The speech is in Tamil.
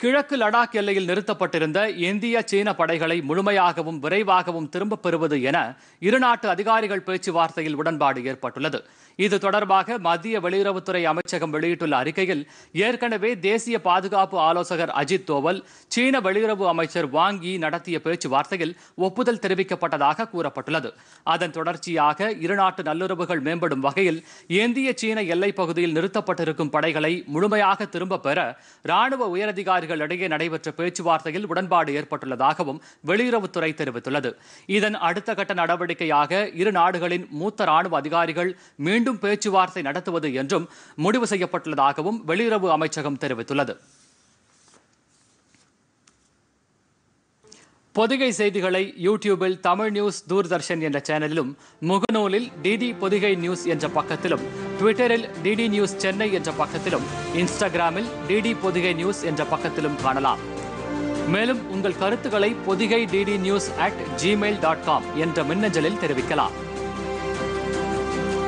கிழக்கு லடாக் எல்லையில் நிறுத்தப்பட்டிருந்த இந்திய சீன படைகளை முழுமையாகவும் விரைவாகவும் திரும்பப் பெறுவது என இருநாட்டு அதிகாரிகள் பேச்சுவார்த்தையில் உடன்பாடு ஏற்பட்டுள்ளது இது தொடர்பாக மத்திய வெளியுறவுத்துறை அமைச்சகம் வெளியிட்டுள்ள அறிக்கையில் ஏற்கனவே தேசிய பாதுகாப்பு ஆலோசகர் அஜித் தோவல் சீன வெளியுறவு அமைச்சர் வாங் யி நடத்திய பேச்சுவார்த்தையில் ஒப்புதல் தெரிவிக்கப்பட்டதாக கூறப்பட்டுள்ளது அதன் தொடர்ச்சியாக இருநாட்டு நல்லுறவுகள் மேம்படும் வகையில் இந்திய சீன எல்லைப் பகுதியில் நிறுத்தப்பட்டிருக்கும் படைகளை முழுமையாக திரும்பப் பெற ராணுவ உயரதிகாரிகள் இடையே நடைபெற்ற பேச்சுவார்த்தையில் உடன்பாடு ஏற்பட்டுள்ளதாகவும் வெளியுறவுத்துறை தெரிவித்துள்ளது இதன் அடுத்த கட்ட நடவடிக்கையாக இரு நாடுகளின் மூத்த ராணுவ அதிகாரிகள் மீண்டும் பேச்சுவார்த்தை நடத்துவது என்றும் முடிவு செய்யப்பட்டுள்ளதாகவும் வெளியுறவு அமைச்சகம் தெரிவித்துள்ளது பொதிகை செய்திகளை யூடியூபில் தமிழ் நியூஸ் தூர்தர்ஷன் என்ற சேனலிலும் முகநூலில் டிடி பொதிகை நியூஸ் என்ற பக்கத்திலும் ட்விட்டரில் டிடி நியூஸ் சென்னை என்ற பக்கத்திலும் இன்ஸ்டாகிராமில் டிடி பொதிகை நியூஸ் என்ற பக்கத்திலும் காணலாம் மேலும் உங்கள் கருத்துக்களை Podhigai DD news at Gmail dot com என்ற மின்னஞ்சலில் தெரிவிக்கலாம்